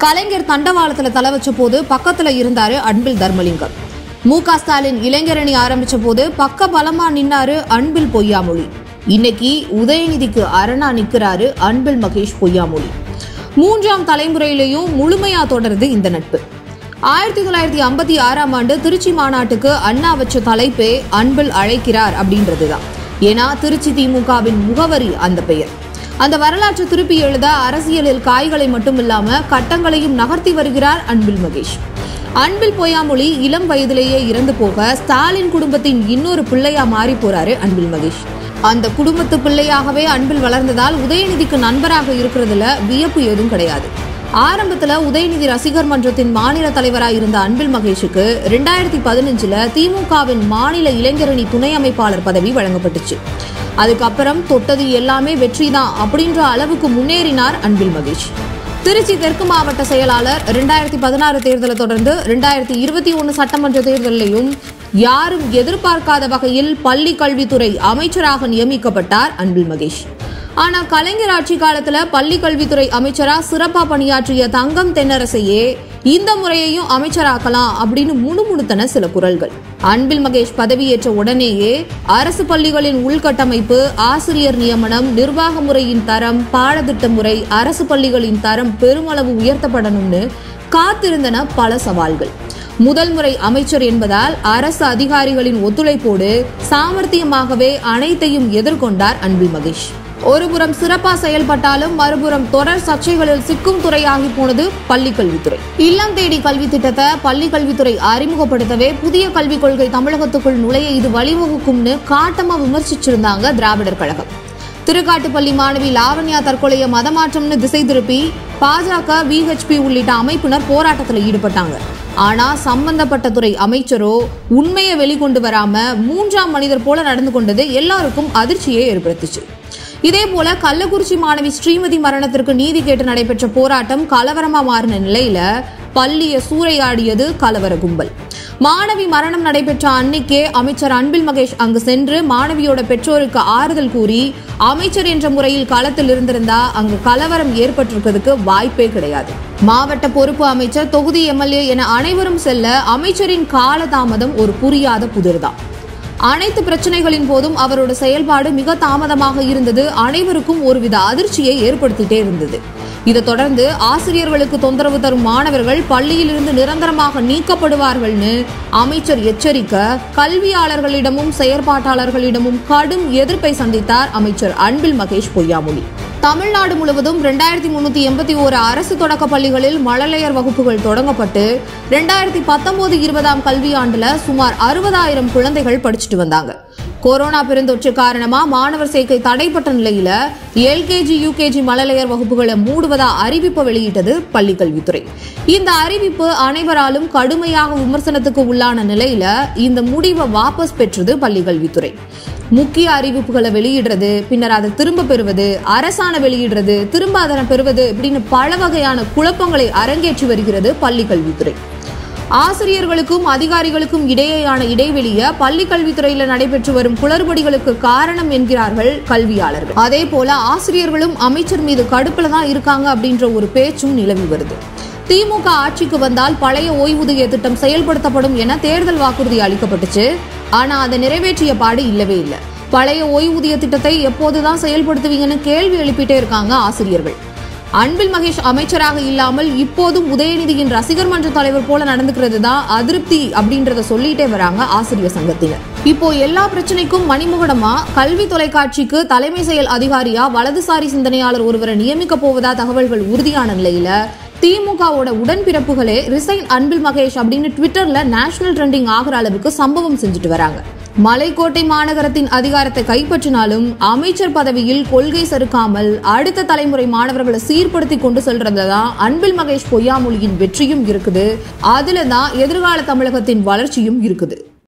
கலைஞர் தண்டவாளத்துல தலை வச்ச போது பக்கத்துல இருந்தாரு அன்பில் தர்மலிங்கம் மு க ஸ்டாலின் இளைஞரணி ஆரம்பிச்ச போது பக்க பலமா நின்னாரு அன்பில் பொய்யாமொழி இன்னைக்கு உதயநிதிக்கு அரணா நிக்கிறாரு அன்பில் மகேஷ் பொய்யாமொழி மூன்றாம் தலைமுறையிலையும் முழுமையா தொடருது இந்த நட்பு ஆயிரத்தி தொள்ளாயிரத்தி ஐம்பத்தி ஆறாம் ஆண்டு திருச்சி மாநாட்டுக்கு அண்ணா வச்ச தலைப்பே அன்பில் அழைக்கிறார் அப்படின்றதுதான் ஏன்னா திருச்சி திமுகவின் முகவரி அந்த பெயர் அந்த வரலாற்று திருப்பி எழுத அரசியலில் காய்களை மட்டும் இல்லாம கட்டங்களையும் நகர்த்தி வருகிறார் அன்பில் மகேஷ் அன்பில் பொய்யாமொழி இளம் வயதிலேயே இறந்து போக ஸ்டாலின் குடும்பத்தின் இன்னொரு பிள்ளையா மாறி போறாரு அன்பில் மகேஷ் அந்த குடும்பத்து பிள்ளையாகவே அன்பில் வளர்ந்ததால் உதயநிதிக்கு நண்பராக இருக்கிறதுல வியப்பு ஏதும் கிடையாது ஆரம்பத்துல உதயநிதி ரசிகர் மன்றத்தின் மாநில தலைவராக இருந்த அன்பில் மகேஷுக்கு ரெண்டாயிரத்தி பதினஞ்சுல திமுகவின் மாநில இளைஞரணி துணை அமைப்பாளர் பதவி வழங்கப்பட்டுச்சு அதுக்கப்புறம் தொட்டது எல்லாமே வெற்றிதான் அப்படின்ற அளவுக்கு முன்னேறினார் அன்பில் மகேஷ் திருச்சி தெற்கு மாவட்ட செயலாளர் ரெண்டாயிரத்தி பதினாறு தேர்தலை தொடர்ந்து ரெண்டாயிரத்தி இருபத்தி ஒன்று சட்டமன்ற தேர்தலிலையும் யாரும் எதிர்பார்க்காத வகையில் பள்ளி கல்வித்துறை அமைச்சராக நியமிக்கப்பட்டார் அன்பில் மகேஷ் ஆனா கலைஞர் ஆட்சி காலத்துல பள்ளி கல்வித்துறை அமைச்சரா சிறப்பா பணியாற்றிய தங்கம் தென்னரசையே இந்த முறையையும் அமைச்சராக்கலாம் அப்படின்னு முணுமுணுத்தன சில குரல்கள் அன்பில் மகேஷ் பதவியேற்ற உடனேயே அரசு பள்ளிகளின் உள்கட்டமைப்பு ஆசிரியர் நியமனம் நிர்வாக முறையின் தரம் பாடத்திட்ட முறை அரசு பள்ளிகளின் தரம் பெருமளவு உயர்த்தப்படணும்னு காத்திருந்தன பல சவால்கள் முதல் முறை அமைச்சர் என்பதால் அரசு அதிகாரிகளின் ஒத்துழைப்போடு சாமர்த்தியமாகவே அனைத்தையும் எதிர்கொண்டார் அன்பில் மகேஷ் ஒருபுறம் சிறப்பா செயல்பட்டாலும் மறுபுறம் தொடர் சர்ச்சைகளில் சிக்கும் துறையாகி போனது பள்ளி கல்வித்துறை இல்லம் தேடி கல்வி திட்டத்தை பள்ளி கல்வித்துறை அறிமுகப்படுத்தவே புதிய கல்விக் கொள்கை தமிழகத்துக்குள் நுழைய இது வழிவகுக்கும்னு காட்டமா விமர்சிச்சிருந்தாங்க திராவிடர் கழகம் திருக்காட்டுப்பள்ளி மாணவி லாவண்யா தற்கொலைய மதமாற்றம்னு திசை திருப்பி பாஜக விஹெச்பி உள்ளிட்ட அமைப்பினர் போராட்டத்தில் ஈடுபட்டாங்க ஆனா சம்பந்தப்பட்ட துறை அமைச்சரோ உண்மையை வெளிக்கொண்டு வராம மூன்றாம் மனிதர் போல நடந்து கொண்டது எல்லாருக்கும் அதிர்ச்சியை ஏற்படுத்துச்சு இதே போல கள்ளக்குறிச்சி மாணவி ஸ்ரீமதி மரணத்திற்கு நீதி கேட்டு நடைபெற்ற போராட்டம் கலவரமா மாறின நிலையில பள்ளியை சூறையாடியது கலவர கும்பல் மாணவி மரணம் நடைபெற்ற அன்னைக்கே அமைச்சர் அன்பில் மகேஷ் அங்கு சென்று மாணவியோட பெற்றோருக்கு ஆறுதல் கூறி அமைச்சர் என்ற முறையில் களத்தில் இருந்திருந்தா அங்கு கலவரம் ஏற்பட்டிருக்கிறதுக்கு வாய்ப்பே கிடையாது மாவட்ட பொறுப்பு அமைச்சர் தொகுதி எம்எல்ஏ என அனைவரும் செல்ல அமைச்சரின் காலதாமதம் ஒரு புரியாத புதிர்தான் அனைத்து பிரச்சனைகளின் போதும் அவரோட செயல்பாடு மிக தாமதமாக இருந்தது அனைவருக்கும் ஒருவித அதிர்ச்சியை ஏற்படுத்திட்டே இருந்தது இதை தொடர்ந்து ஆசிரியர்களுக்கு தொந்தரவு தரும் மாணவர்கள் பள்ளியிலிருந்து நிரந்தரமாக நீக்கப்படுவார்கள்னு அமைச்சர் எச்சரிக்க கல்வியாளர்களிடமும் செயற்பாட்டாளர்களிடமும் கடும் எதிர்ப்பை சந்தித்தார் அமைச்சர் அன்பில் மகேஷ் பொய்யாமொழி தமிழ்நாடு முழுவதும் ரெண்டாயிரத்தி முன்னூத்தி எண்பத்தி ஓரு அரசு தொடக்க பள்ளிகளில் மழலையர் வகுப்புகள் தொடங்கப்பட்டு ரெண்டாயிரத்தி பத்தொன்பது இருபதாம் கல்வியாண்டுல சுமார் அறுபதாயிரம் குழந்தைகள் படிச்சுட்டு வந்தாங்க கொரோனா பெருந்தொற்று காரணமா மாணவர் சேர்க்கை தடைப்பட்ட நிலையில எல்கேஜி யூகேஜி மழலையர் வகுப்புகளை மூடுவதா அறிவிப்பு வெளியிட்டது பள்ளி கல்வித்துறை இந்த அறிவிப்பு அனைவராலும் கடுமையாக விமர்சனத்துக்கு உள்ளான நிலையில இந்த முடிவை வாபஸ் பெற்றது பள்ளி கல்வித்துறை முக்கிய அறிவிப்புகளை வெளியிடுறது பின்னர் அதை திரும்ப பெறுவது அரசாணை வெளியிடுறது திரும்ப அதனை பெறுவது இப்படின்னு பல வகையான குழப்பங்களை அரங்கேற்றி வருகிறது பள்ளி கல்வித்துறை ஆசிரியர்களுக்கும் அதிகாரிகளுக்கும் இடையேயான இடைவெளிய பள்ளி கல்வித்துறையில நடைபெற்று வரும் குளறுபடிகளுக்கு காரணம் என்கிறார்கள் கல்வியாளர்கள் அதே போல ஆசிரியர்களும் அமைச்சர் மீது கடுப்புல தான் இருக்காங்க அப்படின்ற ஒரு பேச்சும் நிலவி வருது திமுக ஆட்சிக்கு வந்தால் பழைய ஓய்வூதிய திட்டம் செயல்படுத்தப்படும் என தேர்தல் வாக்குறுதி அளிக்கப்பட்டுச்சு ஆனா அதை நிறைவேற்றிய பாடு இல்லவே இல்லை பழைய ஓய்வூதிய திட்டத்தை எப்போதுதான் செயல்படுத்துவீங்கன்னு கேள்வி எழுப்பிட்டே இருக்காங்க ஆசிரியர்கள் அன்பில் மகேஷ் அமைச்சராக இல்லாமல் இப்போதும் உதயநிதியின் ரசிகர் மன்ற தலைவர் போல நடந்துக்கிறது தான் அதிருப்தி அப்படின்றத சொல்லிட்டே வராங்க ஆசிரியர் சங்கத்தினர் இப்போ எல்லா பிரச்சனைக்கும் மணிமுகடமா கல்வி தொலைக்காட்சிக்கு தலைமை செயல் அதிகாரியா வலதுசாரி சிந்தனையாளர் ஒருவரை நியமிக்க போவதா தகவல்கள் உறுதியான நிலையில திமுகவோட உடன்பிறப்புகளே ரிசைன் அன்பில் மகேஷ் அப்படின்னு ட்விட்டர்ல நேஷனல் ட்ரெண்டிங் ஆகிற அளவுக்கு சம்பவம் செஞ்சுட்டு வராங்க மலைக்கோட்டை மாநகரத்தின் அதிகாரத்தை கைப்பற்றினாலும் அமைச்சர் பதவியில் கொள்கை சறுக்காமல் அடுத்த தலைமுறை மாணவர்களை சீர்படுத்தி கொண்டு செல்றதுல தான் அன்பில் மகேஷ் பொய்யாமொழியின் வெற்றியும் இருக்குது அதுல தான் எதிர்கால தமிழகத்தின் வளர்ச்சியும் இருக்குது